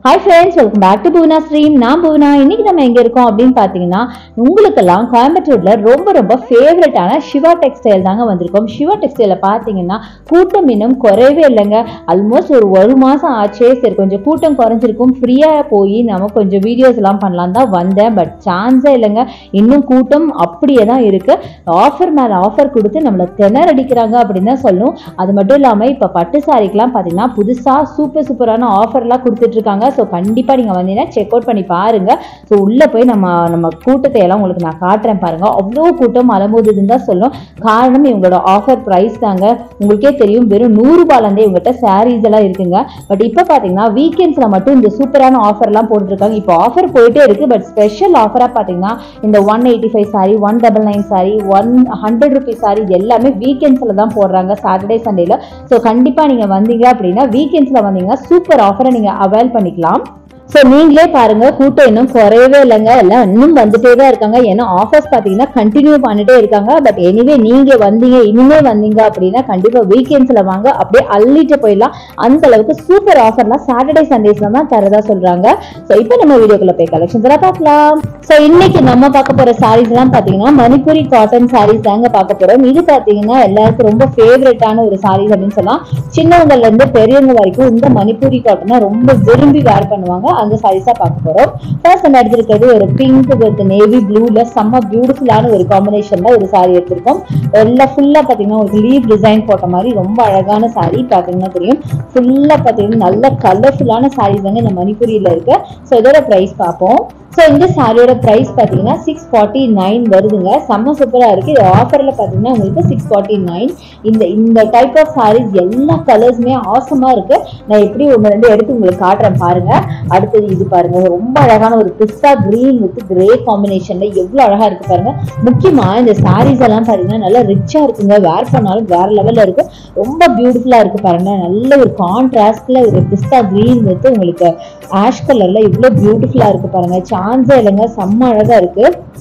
hi friends welcome back to Bhuvana stream நான் புவனா இன்னைக்கு நம்ம எங்க இருக்கோம் அப்படின்னு பாத்தீங்கன்னா உங்களுக்கெல்லாம் கோயம்புத்தூர்ல ரொம்ப ரொம்ப ஃபேவரட்டான சிவா டெக்ஸ்டைல் தாங்க வந்திருக்கோம் சிவா டெக்ஸ்டைல பாத்தீங்கன்னா கூட்டம் இன்னும் குறையவே இல்லைங்க ஆல்மோஸ்ட் ஒரு ஒரு மாசம் ஆச்சே சரி கொஞ்சம் கூட்டம் குறைஞ்சிருக்கும் ஃப்ரீயா போய் நம்ம கொஞ்சம் வீடியோஸ் எல்லாம் பண்ணலாம் தான் வந்தேன் பட் சான்ஸே இல்லைங்க இன்னும் கூட்டம் அப்படியே தான் இருக்கு ஆஃபர் மேல ஆஃபர் கொடுத்து நம்மளை திணற அடிக்கிறாங்க அப்படின்னு தான் சொல்லணும் அது மட்டும் இல்லாம இப்ப பட்டு சாரிக்கெல்லாம் பாத்தீங்கன்னா புதுசா சூப்பர் சூப்பரான ஆஃபர்லாம் கொடுத்துட்டு இருக்காங்க ஸோ கண்டிப்பா நீங்க வந்தீங்கன்னா செக் அவுட் பண்ணி பாருங்க ஸோ உள்ள போய் நம்ம நம்ம கூட்டத்தை எல்லாம் உங்களுக்கு நான் காட்டுறேன் பாருங்க அவ்வளோ கூட்டம் அலமோதுன்னு தான் சொல்லும் காரணம் இவங்களோட ஆஃபர் ப்ரைஸ் தாங்க உங்களுக்கே தெரியும் வெறும் நூறு ரூபாயிலேருந்தே இவங்ககிட்ட சாரீஸ் எல்லாம் இருக்குங்க பட் இப்போ பார்த்தீங்கன்னா வீக்கெண்ட்ஸில் மட்டும் இந்த சூப்பரான ஆஃபர்லாம் போட்டுருக்காங்க இப்போ ஆஃபர் போயிட்டே இருக்கு பட் ஸ்பெஷல் ஆஃபராக பார்த்தீங்கன்னா இந்த one eighty five sari one double nine sari one hundred rupees sari இது எல்லாமே வீக்கெண்ட்ஸில் தான் போடுறாங்க சாட்டர்டே சண்டேல ஸோ கண்டிப்பாக நீங்கள் வந்தீங்க அப்படின்னா வீக்கெண்ட்ஸில் வந்தீங்கன்னா சூப்பர் ஆஃபரை நீங்கள் அவைல் பண்ணிக்கலாம் ஸோ நீங்களே பாருங்க கூட்டம் இன்னும் குறையவே இல்லைங்க எல்லாம் இன்னும் வந்துட்டே தான் இருக்காங்க ஏன்னா ஆஃபர்ஸ் பார்த்தீங்கன்னா கண்டினியூ பண்ணிட்டே இருக்காங்க பட் எனிவே நீங்க வந்தீங்க இனிமே வந்தீங்க அப்படின்னா கண்டிப்பா வீக்கெண்ட்ஸ்ல வாங்க அப்படியே அள்ளிட்டு போயிடலாம் அந்த அளவுக்கு சூப்பர் ஆஃபர்லாம் சாட்டர்டே சண்டேஸ்ல தான் தரதா சொல்றாங்க ஸோ இப்போ நம்ம வீடியோக்குள்ள போய் கலெக்ஷன்ஸ் எல்லாம் பார்க்கலாம் ஸோ இன்னைக்கு நம்ம பார்க்க போற சாரீஸ் எல்லாம் பாத்தீங்கன்னா மணிப்புரி காட்டன் சாரீஸ் தாங்க பார்க்க போறோம் இது பாத்தீங்கன்னா எல்லாருக்கும் ரொம்ப ஃபேவரட்டான ஒரு சாரீஸ் அப்படின்னு சொல்லலாம் சின்னவங்கல இருந்து பெரியவங்க வரைக்கும் இந்த மணிப்புரி காட்டனை ரொம்ப விரும்பி வேர் பண்ணுவாங்க அந்த சாரீஸா பார்க்க போறோம் ஃபர்ஸ்ட் நம்ம எடுத்திருக்கிறது ஒரு பிங்க் வித் நேவி ப்ளூல செம்ம பியூட்டிஃபுல்லான ஒரு காம்பினேஷன்ல ஒரு சாரி எடுத்திருக்கோம் எல்லாம் ஃபுல்லா பாத்தீங்கன்னா ஒரு லீவ் டிசைன் போட்ட மாதிரி ரொம்ப அழகான சாரி பாத்தீங்கன்னா தெரியும் ஃபுல்லா பாத்தீங்கன்னா நல்ல கலர்ஃபுல்லான சாரீஸ் வந்து இந்த மணிப்புரியில இருக்கு ஸோ இதோட பிரைஸ் பார்ப்போம் ஸோ இந்த சாரியோட ப்ரைஸ் பார்த்தீங்கன்னா சிக்ஸ் ஃபார்ட்டி நைன் வருதுங்க செம்ம சூப்பராக இருக்குது இது ஆஃபரில் பார்த்தீங்கன்னா உங்களுக்கு சிக்ஸ் ஃபார்ட்டி நைன் இந்த இந்த டைப் ஆஃப் சாரீஸ் எல்லா கலர்ஸுமே ஆசமாக இருக்குது நான் எப்படி ஒன்று ரெண்டு எடுத்து உங்களுக்கு காட்டுறேன் பாருங்க அடுத்தது இது பாருங்க ரொம்ப அழகான ஒரு பிஸ்தா க்ரீன் வித் கிரே காம்பினேஷனில் எவ்வளோ அழகாக இருக்குது பாருங்க முக்கியமாக இந்த சாரீஸ் எல்லாம் பார்த்தீங்கன்னா நல்லா ரிச்சாக இருக்குங்க வேர் பண்ணாலும் வேற லெவலில் இருக்கு ரொம்ப பியூட்டிஃபுல்லாக இருக்கு பாருங்க நல்ல ஒரு கான்ட்ராஸ்ட்ல ஒரு பிஸ்தா க்ரீன் வித் உங்களுக்கு ஆஷ் கலர்ல இவ்வளோ பியூட்டிஃபுல்லாக இருக்கு பாருங்க சான்ஸே இல்லைங்க செம்ம அழகா இருக்கு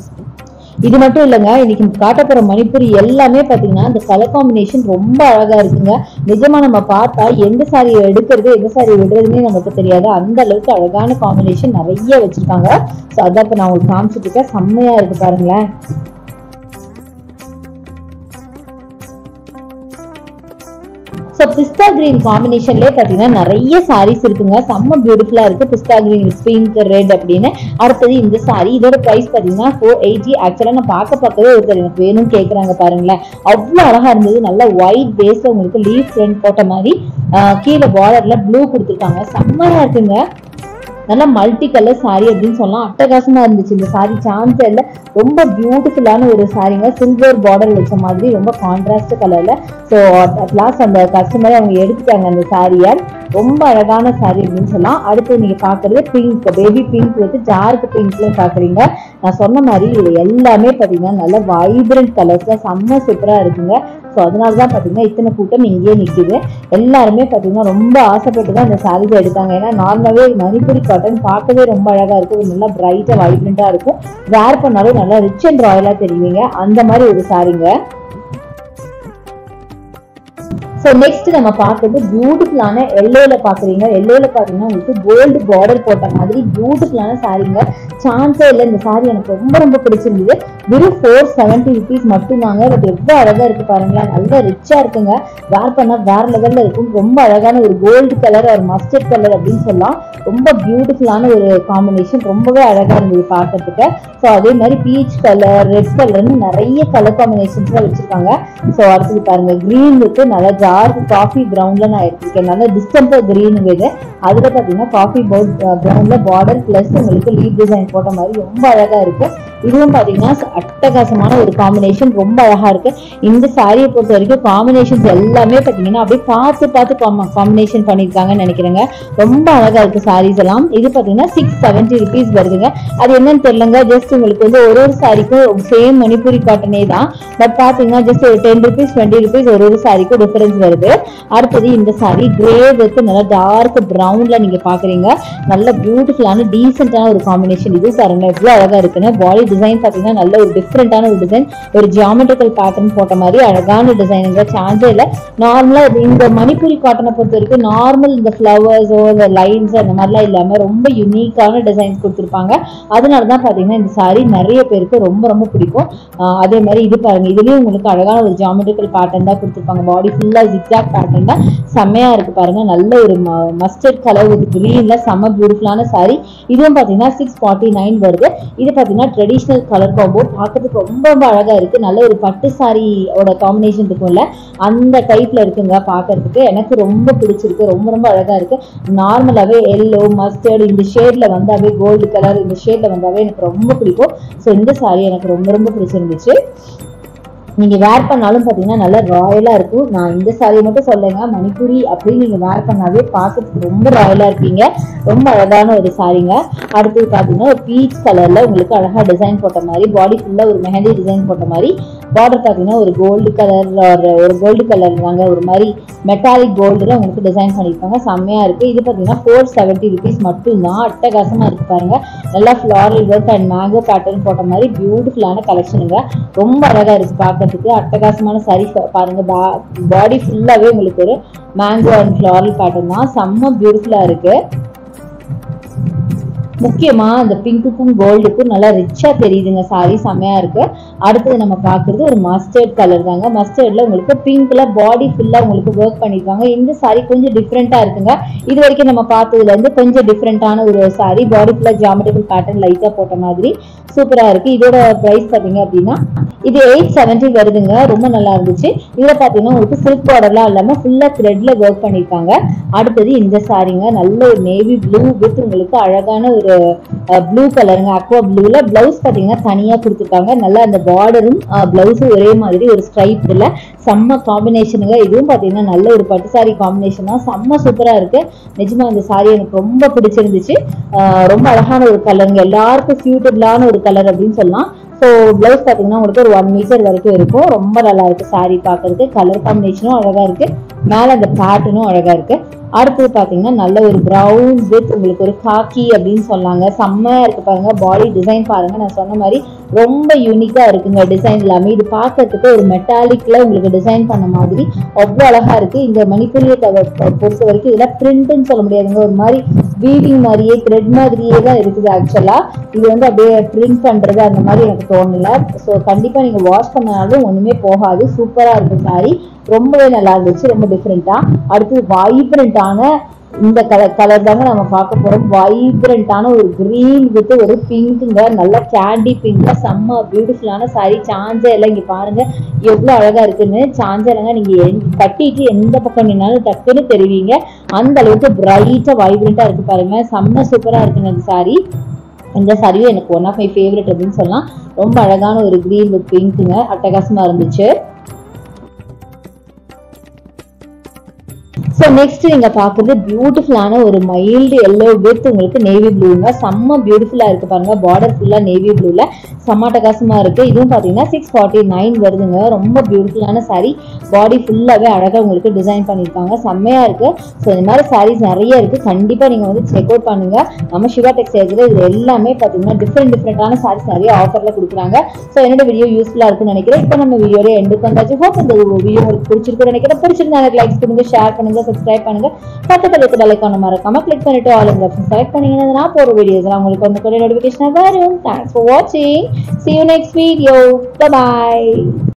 இது மட்டும் இல்லைங்க இன்னைக்கு காட்ட போற மணிப்பூரி எல்லாமே பாத்தீங்கன்னா இந்த கலர் காம்பினேஷன் ரொம்ப அழகா இருக்குங்க நிஜமா நம்ம பார்த்தா எந்த சாரியை எடுக்கிறது எந்த சாரியை விடுறதுன்னே நமக்கு தெரியாது அந்த அளவுக்கு அழகான காம்பினேஷன் நிறைய வச்சிருக்காங்க ஸோ அதான் இப்போ நான் உங்களுக்கு காமிச்சிட்டு இருக்கேன் செம்மையா இருக்கு பாருங்களேன் ஸோ பிஸ்தா கிரீன் காம்பினேஷன்லேயே பார்த்தீங்கன்னா நிறைய சாரீஸ் இருக்குங்க செம்ம பியூட்டிஃபுல்லாக இருக்கு pista green with pink red அப்படின்னு அடுத்தது இந்த சாரி இதோட ப்ரைஸ் பார்த்தீங்கன்னா ஃபோர் எயிட்டி ஆக்சுவலாக நான் பார்க்க பார்க்கவே ஒருத்தர் எனக்கு வேணும்னு கேட்குறாங்க பாருங்களேன் அவ்வளோ அழகாக இருந்தது நல்ல ஒயிட் பேஸில் உங்களுக்கு லீஃப் ஃப்ரண்ட் போட்ட மாதிரி ஆஹ் கீழே பார்டரில் ப்ளூ கொடுத்துருக்காங்க செம்மையாக இருக்குங்க நல்லா மல்டி கலர் சாரி அப்படின்னு சொல்லலாம் அட்டகாசமா இருந்துச்சு இந்த சாரி சான்ஸ் இல்லை ரொம்ப பியூட்டிஃபுல்லான ஒரு சாரிங்க சில்வர் பார்டர் வச்ச மாதிரி ரொம்ப கான்ட்ராஸ்ட் கலர்ல ஸோ அட் லாஸ்ட் அந்த கஸ்டமரை அவங்க எடுத்துட்டாங்க அந்த சாரியை ரொம்ப அழகான சாரி அப்படின்னு சொல்லலாம் அடுத்து நீங்க பாக்குறது பிங்க் பேபி பிங்க் வந்து டார்க் பிங்க்ல பாக்குறீங்க நான் சொன்ன மாதிரி இது எல்லாமே பாத்தீங்கன்னா நல்ல வைப்ரண்ட் கலர்ஸ்ல செம்ம சூப்பரா இருக்குங்க ஸோ அதனால தான் பார்த்தீங்கன்னா இத்தனை கூட்டம் இங்கேயே நிற்கிது எல்லாருமே பார்த்தீங்கன்னா ரொம்ப ஆசைப்பட்டு தான் இந்த சாரீஸ் எடுத்தாங்க ஏன்னா நார்மலாகவே மணிப்புரி காட்டன் பார்க்கவே ரொம்ப அழகாக இருக்கும் நல்லா பிரைட்டாக வைப்ரண்ட்டாக இருக்கும் வேர் பண்ணாலும் நல்லா ரிச் அண்ட் ராயலாக தெரியுவீங்க அந்த மாதிரி ஒரு சாரீங்க ஸோ நெக்ஸ்ட் நம்ம பார்க்கறது பியூட்டிஃபுல்லான எல்லோல பாக்குறீங்க எல்லோல பாத்தீங்கன்னா உங்களுக்கு கோல்டு பார்டர் போட்ட மாதிரி பியூட்டிஃபுல்லான சாரீங்க சான்ஸே இல்லை இந்த சாரி எனக்கு ரொம்ப ரொம்ப பிடிச்சிருந்தது வெறும் ஃபோர் செவன்ட்டி ருபீஸ் மட்டும்தாங்க பட் எவ்வளோ அழகா இருக்கு பாருங்களேன் நல்லா ரிச்சா இருக்குங்க வேர் பண்ணா வேற லெவல்ல இருக்கும் ரொம்ப அழகான ஒரு கோல்டு கலர் ஒரு மஸ்டர்ட் கலர் அப்படின்னு சொல்லலாம் ரொம்ப பியூட்டிஃபுல்லான ஒரு காம்பினேஷன் ரொம்பவே அழகா இருந்தது பார்க்கறதுக்கு ஸோ அதே மாதிரி பீச் கலர் ரெட் கலர்னு நிறைய கலர் காம்பினேஷன்ஸ்லாம் வச்சிருக்காங்க ஸோ அடுத்தது பாருங்க க்ரீன் வித்து நல்லா டார்க் காஃபி ப்ரௌன்ல நான் எடுத்திருக்கேன் நல்லா டிஸ்டம்பர் க்ரீன் இது அதுல பாத்தீங்கன்னா காஃபி பவுட் ப்ரௌன்ல பார்டர் பிளஸ் உங்களுக்கு லீவ் டிசைன் போட்ட மாதிரி ரொம்ப அழகா இருக்கு இதுவும் பாத்தீங்கன்னா அட்டகாசமான ஒரு காம்பினேஷன் ரொம்ப அழகா இருக்கு இந்த சாரியை பொறுத்த வரைக்கும் காம்பினேஷன்ஸ் எல்லாமே பாத்தீங்கன்னா அப்படியே பார்த்து பார்த்து காம்பினேஷன் பண்ணிருக்காங்கன்னு நினைக்கிறேங்க ரொம்ப அழகா இருக்கு சாரீஸ் எல்லாம் இது பாத்தீங்கன்னா சிக்ஸ் செவன்டி ருபீஸ் வருதுங்க அது என்னன்னு தெரியலங்க ஜஸ்ட் உங்களுக்கு வந்து ஒரு ஒரு சாரிக்கும் சேம் மணிப்பூரி காட்டனே தான் பட் பாத்தீங்கன்னா ஜஸ்ட் ஒரு டென் ருபீஸ் டுவெண்ட்டி ருபீஸ் ஒரு ஒரு சாரிக்கும் டிஃபரன்ஸ் வருது அடுத்தது இந்த சாரி கிரே வித் நல்லா டார்க் ப்ரௌன் ப்ரௌன்ல நீங்க பாக்குறீங்க நல்ல பியூட்டிஃபுல்லான டீசென்டான ஒரு காம்பினேஷன் இது பாருங்க எவ்வளவு அழகா இருக்குன்னு பாடி டிசைன் பாத்தீங்கன்னா நல்ல ஒரு டிஃப்ரெண்டான ஒரு டிசைன் ஒரு ஜியாமெட்ரிக்கல் பேட்டர்ன் போட்ட மாதிரி அழகான டிசைனுங்க சான்ஸே இல்லை நார்மலா இந்த மணிப்பூரி காட்டனை பொறுத்த வரைக்கும் நார்மல் இந்த ஃப்ளவர்ஸோ இந்த லைன்ஸ் அந்த மாதிரிலாம் இல்லாம ரொம்ப யூனிக்கான டிசைன்ஸ் கொடுத்துருப்பாங்க அதனால தான் பாத்தீங்கன்னா இந்த saree நிறைய பேருக்கு ரொம்ப ரொம்ப பிடிக்கும் ஆஹ் அதே மாதிரி இது பாருங்க இதுலயும் உங்களுக்கு அழகான ஒரு ஜாமெட்ரிக்கல் பேட்டர்ன் தான் கொடுத்துருப்பாங்க பாடி ஃபுல்லா ஜிக்ஸாக் பேட்டர்ன் தான் செம்மையா இருக்கு பாருங்க நல்ல ஒரு மஸ்டர்ட் கலர் வித் கிரீன்ல செம்ம பியூட்டிஃபுல்லான saree இதுவும் பாத்தீங்கன்னா சிக்ஸ் ஃபார்ட்டி நைன் வருது இது பாத்தீங்கன்னா ட்ரெடிஷ்னல் கலர் காம்போ பார்க்கறதுக்கு ரொம்ப ரொம்ப அழகா இருக்கு நல்ல ஒரு பட்டு சாரியோட காம்பினேஷன் இருக்கும்ல அந்த டைப்ல இருக்குங்க பார்க்கறதுக்கு எனக்கு ரொம்ப பிடிச்சிருக்கு ரொம்ப ரொம்ப அழகா இருக்கு நார்மலாவே எல்லோ மஸ்டர்ட் இந்த ஷேட்ல வந்தாவே கோல்டு கலர் இந்த ஷேட்ல வந்தாவே எனக்கு ரொம்ப பிடிக்கும் ஸோ இந்த saree எனக்கு ரொம்ப ரொம்ப பிடிச்சிருந்துச்சு நீங்க வேர் பண்ணாலும் பாத்தீங்கன்னா நல்லா ராயலா இருக்கும் நான் இந்த சாரியை மட்டும் சொல்லுங்க மணிப்புரி அப்படின்னு நீங்க வேர் பண்ணாவே பார்க்கறதுக்கு ரொம்ப ராயலா இருப்பீங்க ரொம்ப அழகான ஒரு சாரிங்க அடுத்தது பாத்தீங்கன்னா ஒரு பீச் கலர்ல உங்களுக்கு அழகா டிசைன் போட்ட மாதிரி பாடி ஃபுல்லா ஒரு மெஹந்தி டிசைன் போட்ட மாதிரி பார்டர் பாத்தீங்கன்னா ஒரு கோல்டு கலர் ஒரு கோல்டு கலர் தாங்க ஒரு மாதிரி மெட்டாலிக் கோல்டுல உங்களுக்கு டிசைன் பண்ணியிருப்பாங்க செம்மையா இருக்கு இது பாத்தீங்கன்னா ஃபோர் செவன்ட்டி ருபீஸ் மட்டும்தான் அட்டகாசமா இருக்கு பாருங்க நல்லா floral work and mango pattern போட்ட மாதிரி பியூட்டிஃபுல்லான கலெக்ஷனுங்க ரொம்ப அழகா இருக்கு பார்க்கறதுக்கு அட்டகாசமான சாரி பாருங்க பாடி ஃபுல்லாவே உங்களுக்கு ஒரு மேங்கோ அண்ட் ஃப்ளாரல் பேட்டர்ன் தான் செம்ம பியூட்டிஃபுல்லா இருக்கு முக்கியமா அந்த பிங்க்குக்கும் கோல்டுக்கும் நல்லா ரிச்சா தெரியுதுங்க சாரி செம்மையா இருக்கு அடுத்தது நம்ம பார்க்கறது ஒரு மஸ்டர்ட் கலர் தாங்க மஸ்டர்ட்ல உங்களுக்கு பிங்க்ல பாடி ஃபுல்லா உங்களுக்கு ஒர்க் பண்ணிருக்காங்க இந்த சாரி கொஞ்சம் டிஃப்ரெண்டா இருக்குங்க இது வரைக்கும் நம்ம பார்த்ததுல இருந்து கொஞ்சம் டிஃப்ரெண்டான ஒரு சாரி பாடி ஃபுல்லா ஜாமெட்ரிக்கல் பேட்டர்ன் லைட்டா போட்ட மாதிரி சூப்பரா இருக்கு இதோட பிரைஸ் பாத்தீங்க அப்படின்னா இது எயிட் செவன்ட்டி வருதுங்க ரொம்ப நல்லா இருந்துச்சு இதுல பாத்தீங்கன்னா உங்களுக்கு சில்க் பார்டர்லாம் இல்லாம ஃபுல்லா த்ரெட்ல ஒர்க் பண்ணிருக்காங்க அடுத்தது இந்த சாரிங்க நல்ல ஒரு நேவி ப்ளூ வித் உங்களுக்கு அழகான ஒரு ப்ளூ கலருங்க அக்வா ப்ளூல பிளவுஸ் பாத்தீங்கன்னா தனியா கொடுத்துருக்காங்க நல்லா அந்த பார்டரும் பிளவுஸும் ஒரே மாதிரி ஒரு ஸ்ட்ரைப்ல செம்ம காம்பினேஷனுங்க இதுவும் பாத்தீங்கன்னா நல்ல ஒரு பட்டு சாரி காம்பினேஷன் தான் செம்ம சூப்பரா இருக்கு நிஜமா இந்த சாரி எனக்கு ரொம்ப பிடிச்சிருந்துச்சு ஆஹ் ரொம்ப அழகான ஒரு கலருங்க எல்லாருக்கும் சூட்டபிளான ஒரு கலர் அப்படின்னு சொல்லலாம் ஸோ பிளவுஸ் பார்த்தீங்கன்னா உங்களுக்கு ஒரு ஒன் மீட்டர் வரைக்கும் இருக்கும் ரொம்ப நல்லா இருக்கு saree பார்க்கறதுக்கு கலர் காம்பினேஷனும் அழகா இருக்கு மேலே அந்த பேட்டர்னும் அழகா இருக்கு அடுத்தது பார்த்தீங்கன்னா நல்ல ஒரு ப்ரௌன் வித் உங்களுக்கு ஒரு காக்கி அப்படின்னு சொன்னாங்க செம்மையா இருக்கு பாருங்க பாடி டிசைன் பாருங்க நான் சொன்ன மாதிரி ரொம்ப யூனிக்கா இருக்குங்க டிசைன் எல்லாமே இது பார்க்கறதுக்கு ஒரு மெட்டாலிக்ல உங்களுக்கு டிசைன் பண்ண மாதிரி அவ்வளோ அழகா இருக்கு இந்த மணிப்புரிய பொறுத்த வரைக்கும் இதெல்லாம் பிரிண்ட்னு சொல்ல முடியாதுங்க ஒரு மாதிரி வீவிங் மாதிரியே த்ரெட் மாதிரியே தான் இருக்குது ஆக்சுவலா இது வந்து அப்படியே பிரிண்ட் பண்றது அந்த மாதிரி எனக்கு தோணல ஸோ கண்டிப்பா நீங்க வாஷ் பண்ணாலும் ஒண்ணுமே போகாது சூப்பரா இருக்கு சாரி ரொம்பவே நல்லா இருந்துச்சு ரொம்ப டிஃப்ரெண்டா அடுத்து வைப்ரண்டான இந்த கலர் கலர் தாங்க நம்ம பார்க்க போறோம் வைப்ரண்டான ஒரு கிரீன் வித் ஒரு பிங்க்குங்க நல்ல கேண்டி பிங்க்ல செம்ம பியூட்டிஃபுல்லான சாரி சாஞ்சே எல்லாம் இங்க பாருங்க எவ்வளவு அழகா இருக்குன்னு சாஞ்சே இல்லைங்க நீங்க எந்த- கட்டிட்டு எந்த பக்கம் நின்னாலும் டக்குன்னு தெரிவிங்க அந்த அளவுக்கு பிரைட்டா வைப்ரண்டா இருக்கு பாருங்க செம்ம சூப்பரா இருக்குங்க இந்த சாரி இந்த சாரியும் எனக்கு ஒன் ஆஃப் மை ஃபேவரட் அப்படின்னு சொல்லலாம் ரொம்ப அழகான ஒரு கிரீன் வித் பிங்க்குங்க அட்டகாசமா இருந்துச்சு ஸோ நெக்ஸ்ட் நீங்க பாக்குறது பியூட்டிஃபுல்லான ஒரு மைல்டு எல்லோ வித் உங்களுக்கு நேவி ப்ளூங்க செம்ம பியூட்டிஃபுல்லா இருக்கு பாருங்க பார்டர் ஃபுல்லா நேவி ப்ளூல செம்ம அட்டகாசமா இருக்கு இதுவும் பாத்தீங்கன்னா சிக்ஸ் ஃபார்ட்டி நைன் வருதுங்க ரொம்ப பியூட்டிஃபுல்லான saree பாடி ஃபுல்லாவே அழகா உங்களுக்கு டிசைன் பண்ணியிருக்காங்க செம்மையா இருக்கு ஸோ இந்த மாதிரி sarees நிறைய இருக்கு கண்டிப்பா நீங்க வந்து செக் அவுட் பண்ணுங்க நம்ம சிவா டெக்ஸ்டைல்ஸ்ல இது எல்லாமே பாத்தீங்கன்னா டிஃப்ரெண்ட் டிஃப்ரெண்டான sarees நிறைய ஆஃபர்ல கொடுக்குறாங்க ஸோ என்னோட வீடியோ யூஸ்ஃபுல்லா இருக்கும்னு நினைக்கிறேன் இப்போ நம்ம வீடியோட எண்டுக்கு வந்தாச்சு ஹோப் இந்த வீடியோ உங்களுக்கு பிடிச்சிருக்குன்னு நினைக்கிறேன் பிடிச்சிருந்தா எனக்கு லைக்ஸ் கொடுங்க ஷேர் பண்ணுங்க சப்ஸ்கிரைப் பண்ணுங்க பக்கத்துல இருக்க பெல்லைக்கான மறக்காம கிளிக் பண்ணிட்டு ஆல் ஆப்ஷன் செலக்ட் பண்ணீங்கன்னா நான் போற வீடியோஸ் உங்களுக்கு வந்து கூட நோட்டிஃபிகேஷன் வரும் தேங்க்ஸ் ஃபார் வாட்சிங் see you next video bye bye